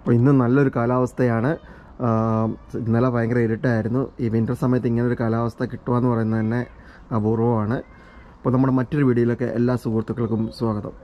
അപ്പോൾ ഇന്ന് നല്ലൊരു കാലാവസ്ഥയാണ് ആ, ഇന്നലെ ഭയങ്കര ഇരുട്ടായിരുന്നു ഈ വിൻ്റർ സമയത്ത് ഇങ്ങനെ ഒരു കാലാവസ്ഥ കിട്ടുക എന്ന് പറയുന്നത് തന്നെ അപൂർവമാണ് അപ്പോൾ നമ്മുടെ മറ്റൊരു വീഡിയോയിലൊക്കെ എല്ലാ സുഹൃത്തുക്കൾക്കും സ്വാഗതം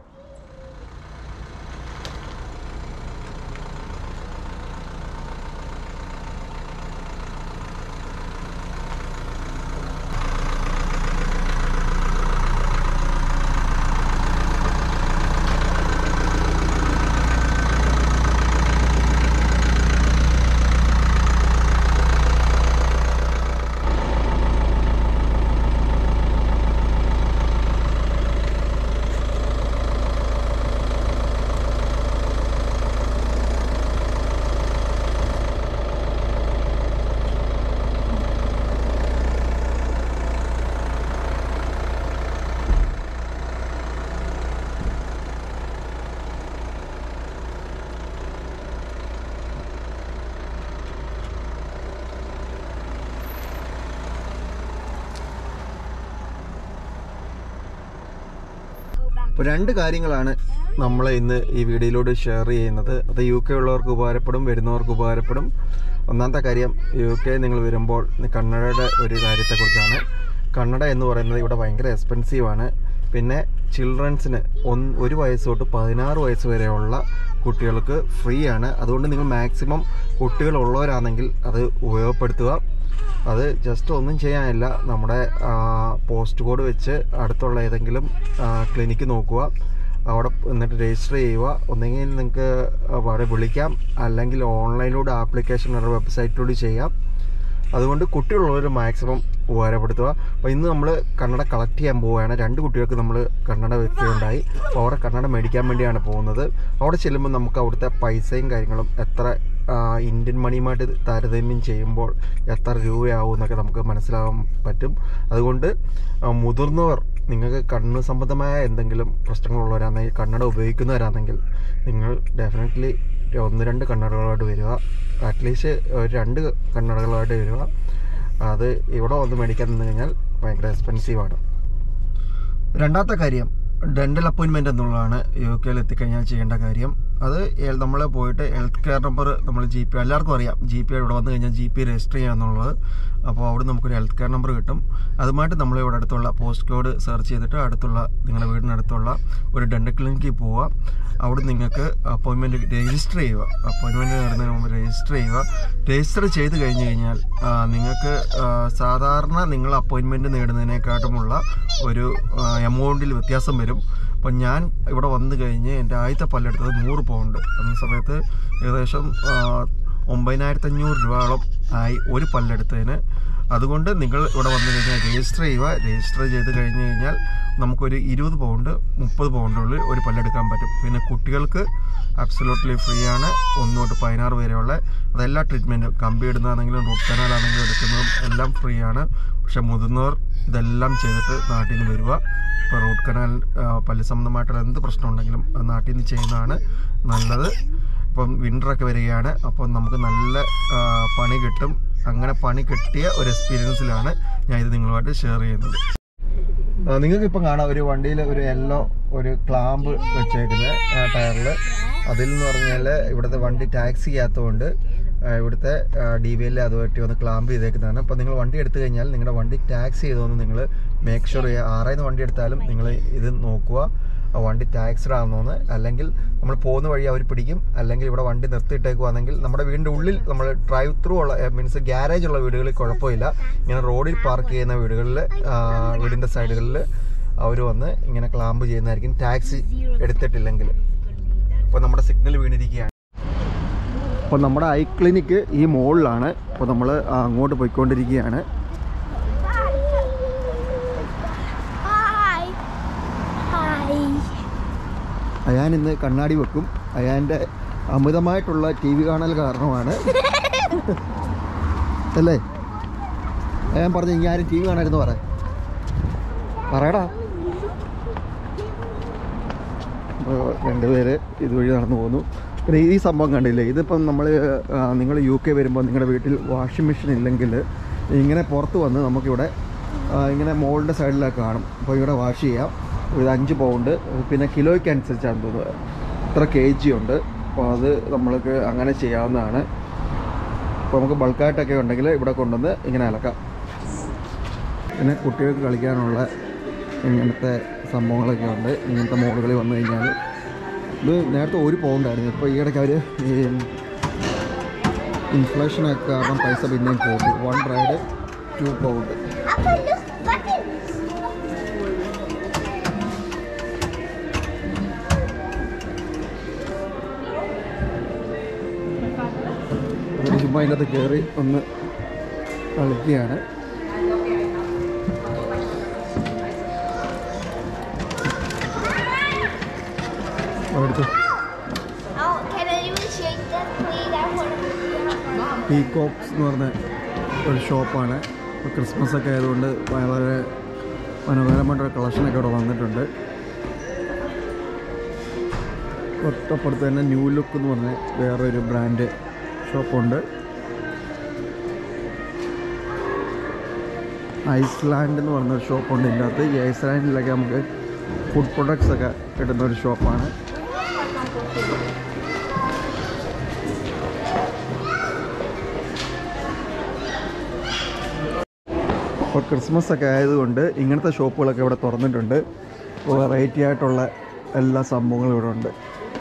അപ്പോൾ രണ്ട് കാര്യങ്ങളാണ് നമ്മൾ ഇന്ന് ഈ വീഡിയോയിലൂടെ ഷെയർ ചെയ്യുന്നത് അത് യു കെ ഉള്ളവർക്ക് ഉപകാരപ്പെടും വരുന്നവർക്ക് ഉപകാരപ്പെടും ഒന്നാമത്തെ കാര്യം യു കെ നിങ്ങൾ വരുമ്പോൾ കന്നഡയുടെ ഒരു കാര്യത്തെക്കുറിച്ചാണ് കന്നഡ എന്ന് പറയുന്നത് ഇവിടെ ഭയങ്കര എക്സ്പെൻസീവ് ആണ് പിന്നെ ചിൽഡ്രൻസിന് ഒന്ന് ഒരു വയസ്സ് തൊട്ട് പതിനാറ് വയസ്സ് വരെയുള്ള കുട്ടികൾക്ക് ഫ്രീ ആണ് അതുകൊണ്ട് നിങ്ങൾ മാക്സിമം കുട്ടികളുള്ളവരാണെങ്കിൽ അത് ഉപയോഗപ്പെടുത്തുക അത് ജസ്റ്റ് ഒന്നും ചെയ്യാനില്ല നമ്മുടെ പോസ്റ്റ് കോഡ് വെച്ച് അടുത്തുള്ള ഏതെങ്കിലും ക്ലിനിക്ക് നോക്കുക അവിടെ എന്നിട്ട് രജിസ്റ്റർ ചെയ്യുക ഒന്നെങ്കിൽ നിങ്ങൾക്ക് അവിടെ വിളിക്കാം അല്ലെങ്കിൽ ഓൺലൈനിലൂടെ ആപ്ലിക്കേഷൻ അവരുടെ വെബ്സൈറ്റിലൂടെ ചെയ്യാം അതുകൊണ്ട് കുട്ടികളുള്ളവർ മാക്സിമം ഉപകാരപ്പെടുത്തുക അപ്പോൾ ഇന്ന് നമ്മൾ കന്നഡ കളക്ട് ചെയ്യാൻ പോവുകയാണ് രണ്ട് കുട്ടികൾക്ക് നമ്മൾ കന്നഡ വെക്കുകയുണ്ടായി അപ്പോൾ അവിടെ കന്നഡ മേടിക്കാൻ വേണ്ടിയാണ് പോകുന്നത് അവിടെ ചെല്ലുമ്പോൾ നമുക്ക് അവിടുത്തെ പൈസയും കാര്യങ്ങളും എത്ര ആ, ഇന്ത്യൻ മണിയുമായിട്ട് താരതമ്യം ചെയ്യുമ്പോൾ എത്ര രൂപയാവും എന്നൊക്കെ നമുക്ക് മനസ്സിലാകാൻ പറ്റും അതുകൊണ്ട് ആ, മുതിർന്നവർ നിങ്ങൾക്ക് കണ്ണ് സംബന്ധമായ എന്തെങ്കിലും പ്രശ്നങ്ങളുള്ളവരാണെങ്കിൽ കന്നഡ ഉപയോഗിക്കുന്നവരാണെങ്കിൽ നിങ്ങൾ ഡെഫിനറ്റ്ലി ഒന്ന് രണ്ട് കണ്ണടകളായിട്ട് വരിക അറ്റ്ലീസ്റ്റ് ഒരു രണ്ട് കണ്ണടകളായിട്ട് വരിക അത് ഇവിടെ വന്ന് മേടിക്കാൻ നിന്ന് കഴിഞ്ഞാൽ ഭയങ്കര എക്സ്പെൻസീവാണ് രണ്ടാമത്തെ കാര്യം ഡെൻ്റൽ അപ്പോയിൻമെൻ്റ് എന്നുള്ളതാണ് യു കെയിൽ എത്തിക്കഴിഞ്ഞാൽ ചെയ്യേണ്ട കാര്യം അത് നമ്മൾ പോയിട്ട് ഹെൽത്ത് കെയർ നമ്പർ നമ്മൾ ജി പി എല്ലാവർക്കും അറിയാം ജി പി ഇവിടെ വന്നു കഴിഞ്ഞാൽ ജി പി രജിസ്റ്റർ ചെയ്യാന്നുള്ളത് അപ്പോൾ അവിടെ നമുക്കൊരു ഹെൽത്ത് കെയർ നമ്പർ കിട്ടും അതുമായിട്ട് നമ്മൾ ഇവിടെ അടുത്തുള്ള പോസ്റ്റ് കോഡ് സെർച്ച് ചെയ്തിട്ട് അടുത്തുള്ള നിങ്ങളുടെ വീടിനടുത്തുള്ള ഒരു ഡെൻ്റൽ ക്ലിനിക്കിൽ പോവുക അവിടെ നിങ്ങൾക്ക് അപ്പോയിൻമെൻറ്റ് രജിസ്റ്റർ ചെയ്യുക അപ്പോയിൻമെൻറ്റ് നേടുന്നതിന് മുമ്പ് രജിസ്റ്റർ ചെയ്യുക രജിസ്റ്റർ ചെയ്ത് കഴിഞ്ഞ് കഴിഞ്ഞാൽ ആ, നിങ്ങൾക്ക് ആ, സാധാരണ നിങ്ങൾ അപ്പോയിൻമെൻറ്റ് നേടുന്നതിനെക്കാട്ടുമുള്ള ഒരു എമൗണ്ടിൽ വ്യത്യാസം വരും അപ്പം ഞാൻ ഇവിടെ വന്നു കഴിഞ്ഞ് എൻ്റെ ആദ്യത്തെ പല്ലെടുത്തത് നൂറ് പൗണ്ട് അന്ന സമയത്ത് ഏകദേശം ആ, ഒമ്പതിനായിരത്തി അഞ്ഞൂറ് രൂപയോളം ആയി ഒരു പല്ലെടുത്തതിന് അതുകൊണ്ട് നിങ്ങൾ ഇവിടെ വന്നു കഴിഞ്ഞാൽ രജിസ്റ്റർ ചെയ്യുക രജിസ്റ്റർ ചെയ്ത് കഴിഞ്ഞ് കഴിഞ്ഞാൽ നമുക്കൊരു ഇരുപത് പൗണ്ട് മുപ്പത് പൗണ്ടുള്ളിൽ ഒരു പല്ലെടുക്കാൻ പറ്റും പിന്നെ കുട്ടികൾക്ക് അബ്സലൂട്ട്ലി ഫ്രീ ആണ് ഒന്ന് തൊട്ട് പതിനാറ് വരെയുള്ള അതെല്ലാ ട്രീറ്റ്മെൻറ്റും കമ്പി ഇടുന്നതാണെങ്കിലും റൂട്ട് കനാൽ ആണെങ്കിലും എടുക്കുന്നതും എല്ലാം ഫ്രീ ആണ് പക്ഷെ മുതിർന്നവർ ഇതെല്ലാം ചെയ്തിട്ട് നാട്ടിൽ നിന്ന് വരിക ഇപ്പോൾ റൂട്ട് കനാൽ ആ, പല്ല് സംബന്ധമായിട്ടുള്ള എന്ത് പ്രശ്നം ഉണ്ടെങ്കിലും അത് നാട്ടിൽ നിന്ന് ചെയ്യുന്നതാണ് നല്ലത് ഇപ്പം വിൻ്ററൊക്കെ വരികയാണ് അപ്പം നമുക്ക് നല്ല ആ, പണി കിട്ടും അങ്ങനെ പണി കിട്ടിയ ഒരു എക്സ്പീരിയൻസിലാണ് ഞാൻ ഇത് നിങ്ങളുമായിട്ട് ഷെയർ ചെയ്യുന്നത് നിങ്ങൾക്ക് ഇപ്പം കാണാം ഒരു വണ്ടിയിൽ ഒരു യെല്ലോ ഒരു ക്ലാമ്പ് വെച്ചേക്കുന്നത് ടയറിൽ അതിൽ എന്ന് പറഞ്ഞാൽ ഇവിടുത്തെ വണ്ടി ടാക്സി ചെയ്യാത്തതുകൊണ്ട് ആ, ഇവിടുത്തെ ഡി വി എൽ അതുമായിട്ട് വന്ന് ക്ലാമ്പ് ചെയ്തേക്കുന്നതാണ് അപ്പോൾ നിങ്ങൾ വണ്ടി എടുത്തു കഴിഞ്ഞാൽ നിങ്ങളുടെ വണ്ടി ടാക്സ് ചെയ്തോന്ന് നിങ്ങൾ മേക്ക് ഷുവർ ചെയ്യുക ആറായിന്ന് വണ്ടി എടുത്താലും നിങ്ങൾ ഇത് നോക്കുക ആ വണ്ടി ടാക്സ്ഡ് ആണെന്നോന്ന് അല്ലെങ്കിൽ നമ്മൾ പോകുന്ന വഴി അവർ പിടിക്കും അല്ലെങ്കിൽ ഇവിടെ വണ്ടി നിർത്തിയിട്ടേക്കുവാണെങ്കിൽ നമ്മുടെ വീടിൻ്റെ ഉള്ളിൽ നമ്മൾ ഡ്രൈവ് ത്രൂ ഉള്ള മീൻസ് ഗ്യാരേജ് ഉള്ള വീടുകളിൽ കുഴപ്പമില്ല ഇങ്ങനെ റോഡിൽ പാർക്ക് ചെയ്യുന്ന വീടുകളിൽ വീടിൻ്റെ സൈഡുകളിൽ അവർ വന്ന് ഇങ്ങനെ ക്ലാമ്പ് ചെയ്യുന്നതായിരിക്കും ടാക്സി എടുത്തിട്ടില്ലെങ്കിൽ അപ്പോൾ നമ്മുടെ സിഗ്നൽ വീണിരിക്കുകയാണ് അപ്പോൾ നമ്മുടെ ഐ ക്ലിനിക്ക് ഈ മുകളിലാണ് അപ്പോൾ നമ്മൾ അങ്ങോട്ട് പോയിക്കൊണ്ടിരിക്കുകയാണ് ഹായ് ഹായ് അയാൻ ഇന്ന് കണ്ണാടി വെക്കും അയാൻ്റെ അമിതമായിട്ടുള്ള ടി വി കാണൽ കാരണമാണ് അല്ലേ അയാൻ പറഞ്ഞു ഇനി ആരും ടി വി കാണരുന്ന് പറ പറയടാ അപ്പോൾ രണ്ടുപേര് ഇതുവഴി നടന്നു പോകുന്നു പിന്നെ ഈ സംഭവം കണ്ടില്ലേ ഇതിപ്പം നമ്മൾ നിങ്ങൾ യു കെ വരുമ്പോൾ നിങ്ങളുടെ വീട്ടിൽ വാഷിംഗ് മെഷീൻ ഇല്ലെങ്കിൽ ഇങ്ങനെ പുറത്ത് വന്ന് നമുക്കിവിടെ ആ, ഇങ്ങനെ മോളിൻ്റെ സൈഡിലൊക്കെ കാണും അപ്പോൾ ഇവിടെ വാഷ് ചെയ്യാം ഇത് അഞ്ച് പൗണ്ട് പിന്നെ കിലോയ്ക്ക് അനുസരിച്ചാണ് തോന്നുന്നത് ഇത്ര കെ ജി ഉണ്ട് അപ്പോൾ അത് നമ്മൾക്ക് അങ്ങനെ ചെയ്യാവുന്നതാണ് അപ്പോൾ നമുക്ക് ബൾക്കായിട്ടൊക്കെ ഉണ്ടെങ്കിൽ ഇവിടെ കൊണ്ടുവന്ന് ഇങ്ങനെ അലക്കാം പിന്നെ കുട്ടികൾക്ക് കളിക്കാനുള്ള ഇങ്ങനത്തെ സംഭവങ്ങളൊക്കെ ഉണ്ട് ഇങ്ങനത്തെ മോഡുകളിൽ വന്നു കഴിഞ്ഞാൽ ഇത് നേരത്തെ ഒരു പൗണ്ടായിരുന്നു ഇപ്പോൾ ഈയിടയ്ക്ക് അവർ ഈ ഇൻഫ്ലേഷനൊക്കെ കാരണം പൈസ പിന്നെയും കൂട്ടി one ride two pound Apa look buttons? അവർ ചുമ്മാ അതിനകത്ത് കയറി ഒന്ന് കളിക്കുകയാണ് അവിടുത്തെ Oh, can anyone shake that, please? I want to. Peacocks എന്ന് പറഞ്ഞ ഒരു ഷോപ്പാണ് ഇപ്പോൾ ക്രിസ്മസ് ഒക്കെ ആയതുകൊണ്ട് വളരെ മനോഹരമായിട്ടൊരു കളക്ഷനൊക്കെ ഇവിടെ വന്നിട്ടുണ്ട് തൊട്ടപ്പുറത്ത് തന്നെ ന്യൂ ലുക്ക് എന്ന് പറഞ്ഞ വേറൊരു ബ്രാൻഡ് ഷോപ്പുണ്ട് ഐസ്ലാൻഡ് എന്ന് പറഞ്ഞൊരു ഷോപ്പുണ്ട് ഇതിൻ്റെ അകത്ത് ഈ ഐസ്ലാൻഡിലൊക്കെ നമുക്ക് ഫുഡ് പ്രൊഡക്ട്സ് ഒക്കെ കിട്ടുന്ന ഒരു ഷോപ്പാണ് ഇപ്പോൾ ക്രിസ്മസ് ഒക്കെ ആയതുകൊണ്ട് ഇങ്ങനത്തെ ഷോപ്പുകളൊക്കെ ഇവിടെ തുറന്നിട്ടുണ്ട് ഇപ്പോൾ വെറൈറ്റി ആയിട്ടുള്ള എല്ലാ സംഭവങ്ങളും ഇവിടെ ഉണ്ട്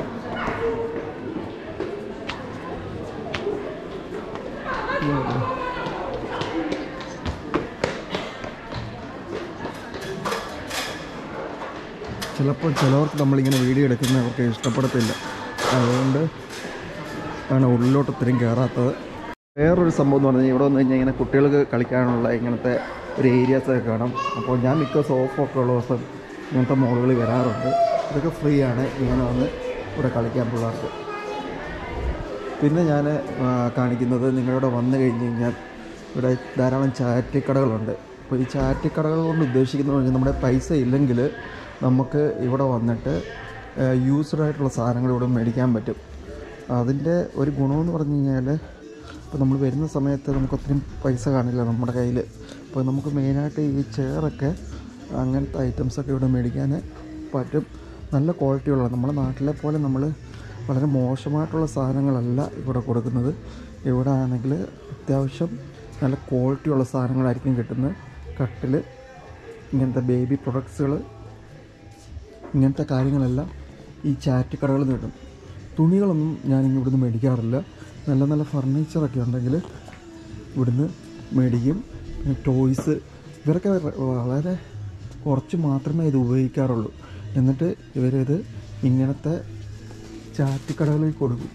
ചിലപ്പോൾ ചിലവർക്ക് നമ്മളിങ്ങനെ വീഡിയോ എടുക്കുന്നവർക്ക് ഇഷ്ടപ്പെടത്തില്ല അതുകൊണ്ട് ആണ് ഉള്ളിലോട്ട് ഇത്രയും കയറാത്തത് വേറൊരു സംഭവം എന്ന് പറഞ്ഞാൽ ഇവിടെ വന്നു കഴിഞ്ഞാൽ ഇങ്ങനെ കുട്ടികൾക്ക് കളിക്കാനുള്ള ഇങ്ങനത്തെ ഒരു ഏരിയാസ് ഒക്കെ കാണാം അപ്പോൾ ഞാൻ മിക്ക സോഫൊക്കെ ഉള്ള ദിവസം ഇങ്ങനത്തെ മോളുകൾ വരാറുണ്ട് ഇതൊക്കെ ഫ്രീ ആണ് ഇങ്ങനെ വന്ന് ഇവിടെ കളിക്കാൻ പിള്ളേർക്ക് പിന്നെ ഞാൻ കാണിക്കുന്നത് നിങ്ങളിവിടെ വന്നു കഴിഞ്ഞ് കഴിഞ്ഞാൽ ഇവിടെ ധാരാളം ചാറ്റിക്കടകളുണ്ട് അപ്പോൾ ഈ ചാറ്റിക്കടകൾ കൊണ്ട് ഉദ്ദേശിക്കുന്നത് പറഞ്ഞാൽ നമ്മുടെ പൈസ ഇല്ലെങ്കിൽ നമുക്ക് ഇവിടെ വന്നിട്ട് യൂസ്ഡ് ആയിട്ടുള്ള സാധനങ്ങൾ ഇവിടെ മേടിക്കാൻ പറ്റും അതിൻ്റെ ഒരു ഗുണമെന്ന് പറഞ്ഞു കഴിഞ്ഞാൽ ഇപ്പോൾ നമ്മൾ വരുന്ന സമയത്ത് നമുക്ക് ഒത്തിരി പൈസ കാണില്ല നമ്മുടെ കയ്യിൽ അപ്പോൾ നമുക്ക് മെയിനായിട്ട് ഈ ചെയറൊക്കെ അങ്ങനത്തെ ഐറ്റംസൊക്കെ ഇവിടെ മേടിക്കാൻ പറ്റും നല്ല ക്വാളിറ്റിയുള്ള നമ്മുടെ നാട്ടിലെ പോലെ നമ്മൾ വളരെ മോശമായിട്ടുള്ള സാധനങ്ങളല്ല ഇവിടെ കൊടുക്കുന്നത് ഇവിടെ ആണെങ്കിൽ അത്യാവശ്യം നല്ല ക്വാളിറ്റിയുള്ള സാധനങ്ങളായിരിക്കും കിട്ടുന്നത് കട്ടിൽ ഇങ്ങനത്തെ ബേബി പ്രൊഡക്ട്സുകൾ ഇങ്ങനത്തെ കാര്യങ്ങളെല്ലാം ഈ ചാറ്റ് കടകളിൽ നിന്ന് കിട്ടും തുണികളൊന്നും ഞാൻ ഇനി ഇവിടുന്ന് മേടിക്കാറില്ല നല്ല നല്ല ഫർണിച്ചറൊക്കെ ഉണ്ടെങ്കിൽ ഇവിടുന്ന് മേടിക്കും പിന്നെ ടോയ്സ് ഇവരൊക്കെ വ- വളരെ കുറച്ച് മാത്രമേ ഇത് ഉപയോഗിക്കാറുള്ളൂ എന്നിട്ട് ഇവരിത് ഇങ്ങനത്തെ ചാറ്റിക്കടകളിൽ കൊടുക്കും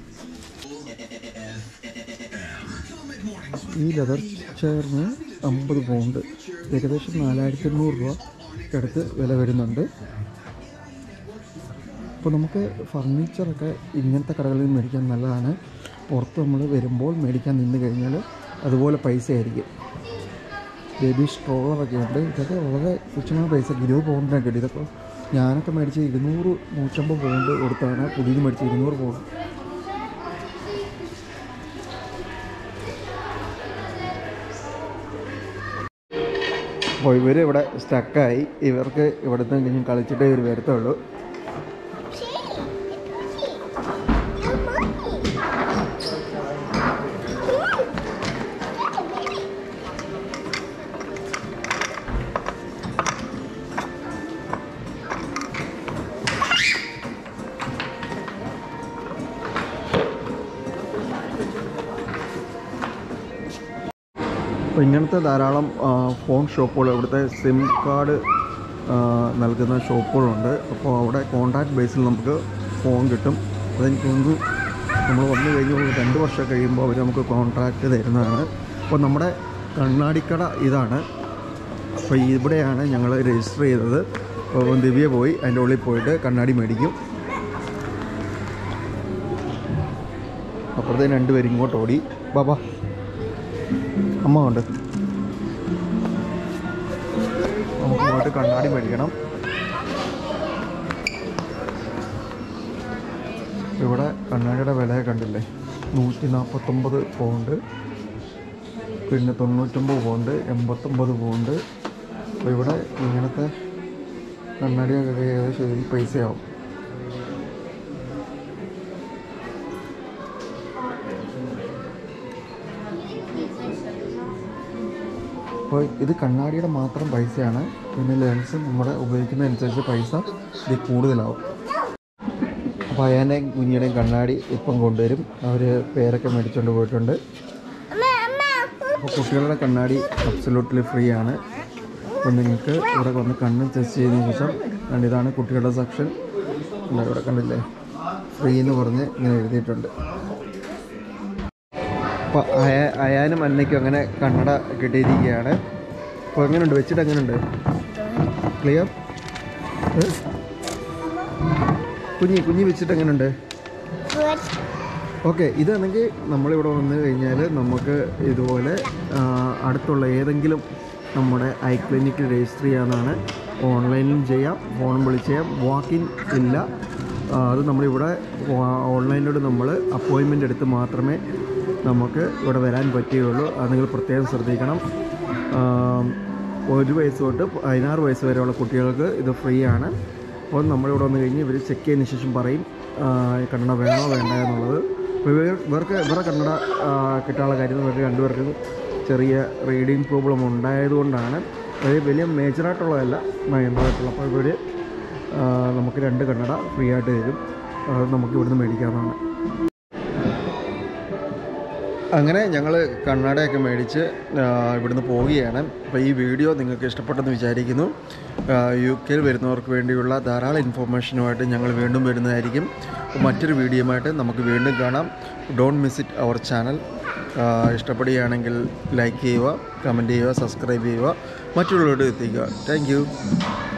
ഈ ലെതർ ചെയറിന് അമ്പത് പൗണ്ട് ഏകദേശം നാലായിരത്തി എണ്ണൂറ് രൂപ അടുത്ത് വില വരുന്നുണ്ട് അപ്പോൾ നമുക്ക് ഫർണിച്ചറൊക്കെ ഇങ്ങനത്തെ കടകളിൽ മേടിക്കാൻ നല്ലതാണ് പുറത്ത് നമ്മൾ വരുമ്പോൾ മേടിക്കാൻ നിന്ന് കഴിഞ്ഞാൽ അതുപോലെ പൈസ ആയിരിക്കും ബേബി സ്ട്രോളറൊക്കെ ഉണ്ട് ഇതൊക്കെ വളരെ തുച്ഛമായ പൈസ ഇരുപത് പൗണ്ടിനൊക്കെ കിട്ടി ഇതൊക്കെ ഞാനൊക്കെ മേടിച്ച് ഇരുന്നൂറ് നൂറ്റമ്പത് പൗണ്ട് കൊടുത്താണ് പുതിയത് മേടിച്ച് ഇരുന്നൂറ് പൗണ്ട് അപ്പോൾ ഇവർ ഇവിടെ സ്റ്റക്കായി ഇവർക്ക് ഇവിടുന്ന് കഴിഞ്ഞ് കളിച്ചിട്ടേ ഇവർ വരത്തുള്ളൂ അപ്പോൾ ഇങ്ങനത്തെ ധാരാളം ആ, ഫോൺ ഷോപ്പുകൾ ഇവിടുത്തെ സിം കാർഡ് ആ, നൽകുന്ന ഷോപ്പുകളുണ്ട് അപ്പോൾ അവിടെ കോൺടാക്ട് ബേസിൽ നമുക്ക് ഫോൺ കിട്ടും അതെനിക്ക് തോന്നുന്നു നമ്മൾ വന്നു കഴിഞ്ഞ് ഒരു രണ്ട് വർഷം കഴിയുമ്പോൾ അവർ നമുക്ക് കോൺട്രാക്റ്റ് തരുന്നതാണ് അപ്പോൾ നമ്മുടെ കണ്ണാടിക്കട ഇതാണ് അപ്പോൾ ഇവിടെയാണ് ഞങ്ങൾ രജിസ്റ്റർ ചെയ്തത് അപ്പോൾ ദിവ്യ പോയി അതിൻ്റെ ഉള്ളിൽ പോയിട്ട് കണ്ണാടി മേടിക്കും അപ്പുറത്തേന് രണ്ടുപേരും ഇങ്ങോട്ട് ഓടി ബാബാ അമ്മ ഉണ്ട് നമുക്ക് ഇങ്ങോട്ട് കണ്ണാടി മേടിക്കണം ഇവിടെ കണ്ണാടിയുടെ വില കണ്ടില്ലേ നൂറ്റി നാൽപ്പത്തൊമ്പത് പൗണ്ട് പിന്നെ തൊണ്ണൂറ്റൊമ്പത് പൗണ്ട് എൺപത്തൊമ്പത് പൗണ്ട് അപ്പോൾ ഇവിടെ ഇങ്ങനത്തെ കണ്ണാടിയൊക്കെ ഏകദേശം ഈ പൈസയാവും അപ്പോൾ ഇത് കണ്ണാടിയുടെ മാത്രം പൈസയാണ് പിന്നെ ലെൻസ് നമ്മുടെ ഉപയോഗിക്കുന്നതനുസരിച്ച് പൈസ ഇത് കൂടുതലാവും അപ്പോൾ അയാൻ്റെയും കുഞ്ഞിയുടെയും കണ്ണാടി ഇപ്പം കൊണ്ടുവരും അവർ പേരൊക്കെ മേടിച്ചുകൊണ്ട് പോയിട്ടുണ്ട് അപ്പോൾ കുട്ടികളുടെ കണ്ണാടി അബ്സലൂട്ട്ലി ഫ്രീ ആണ് അപ്പോൾ നിങ്ങൾക്ക് ഇവിടെ വന്ന് കണ്ണ് ടെസ്റ്റ് ചെയ്തതിന് ശേഷം കണ്ട് ഇതാണ് കുട്ടികളുടെ സെക്ഷൻ എന്താ ഇവിടെ കണ്ടില്ലേ ഫ്രീ എന്ന് പറഞ്ഞ് ഇങ്ങനെ എഴുതിയിട്ടുണ്ട് അപ്പോൾ അയ അയാനും അന്നയ്ക്കും അങ്ങനെ കണ്ണട കിട്ടിയിരിക്കുകയാണ് അപ്പോൾ എങ്ങനെയുണ്ട് വെച്ചിട്ട് എങ്ങനെയുണ്ട് ക്ലിയർ കുഞ്ഞി കുഞ്ഞി വെച്ചിട്ട് എങ്ങനെയുണ്ട് Good. ഓക്കെ ഇതാണെങ്കിൽ നമ്മളിവിടെ വന്നു കഴിഞ്ഞാൽ നമുക്ക് ഇതുപോലെ ആ, അടുത്തുള്ള ഏതെങ്കിലും നമ്മുടെ ഐ ക്ലിനിക്കിൽ രജിസ്റ്റർ ചെയ്യാവുന്നതാണ് ഓൺലൈനിലും ചെയ്യാം ഫോൺ വിളിച്ച് ചെയ്യാം വാക്കിൻ ഇല്ല ആ, അത് നമ്മളിവിടെ വാ- ഓൺലൈനിലൂടെ നമ്മൾ അപ്പോയിൻമെൻ്റ് എടുത്ത് മാത്രമേ നമുക്ക് ഇവിടെ വരാൻ പറ്റുകയുള്ളൂ അത് നിങ്ങൾ പ്രത്യേകം ശ്രദ്ധിക്കണം ആ, ഒരു വയസ്സ് തൊട്ട് പതിനാറ് വയസ്സ് വരെയുള്ള കുട്ടികൾക്ക് ഇത് ഫ്രീ ആണ് അപ്പോൾ നമ്മളിവിടെ വന്നു കഴിഞ്ഞ് ഇവർ ചെക്ക് ചെയ്തതിന് ശേഷം പറയും ആ, ഈ കണ്ണട വേണോ വേണ്ട എന്നുള്ളത് അപ്പോൾ ഇവർ ഇവർക്ക് ഇവരുടെ കണ്ണട ആ, കിട്ടാനുള്ള കാര്യം ഇവർക്ക് രണ്ടുപേർക്കും ചെറിയ റീഡിങ് പ്രോബ്ലം ഉണ്ടായതുകൊണ്ടാണ് അത് വലിയ മേജറായിട്ടുള്ളതല്ല മൈനറായിട്ടുള്ള അപ്പോൾ ഇവർ നമുക്ക് രണ്ട് കണ്ണട ഫ്രീ ആയിട്ട് തരും അത് നമുക്ക് ഇവിടുന്ന് മേടിക്കാവുന്നതാണ് അങ്ങനെ ഞങ്ങൾ കണ്ണടയൊക്കെ മേടിച്ച് ആ, ഇവിടുന്ന് പോവുകയാണ് അപ്പോൾ ഈ വീഡിയോ നിങ്ങൾക്ക് ഇഷ്ടപ്പെട്ടെന്ന് വിചാരിക്കുന്നു ആ, യു കെയിൽ വരുന്നവർക്ക് വേണ്ടിയുള്ള ധാരാളം ഇൻഫോർമേഷനുമായിട്ട് ഞങ്ങൾ വീണ്ടും വരുന്നതായിരിക്കും അപ്പോൾ മറ്റൊരു വീഡിയോയുമായിട്ട് നമുക്ക് വീണ്ടും കാണാം don't miss it our channel ഇഷ്ടപ്പെടുകയാണെങ്കിൽ ലൈക്ക് ചെയ്യുക കമൻറ്റ് ചെയ്യുക സബ്സ്ക്രൈബ് ചെയ്യുക മറ്റുള്ളവരോട് എത്തിക്കുക താങ്ക്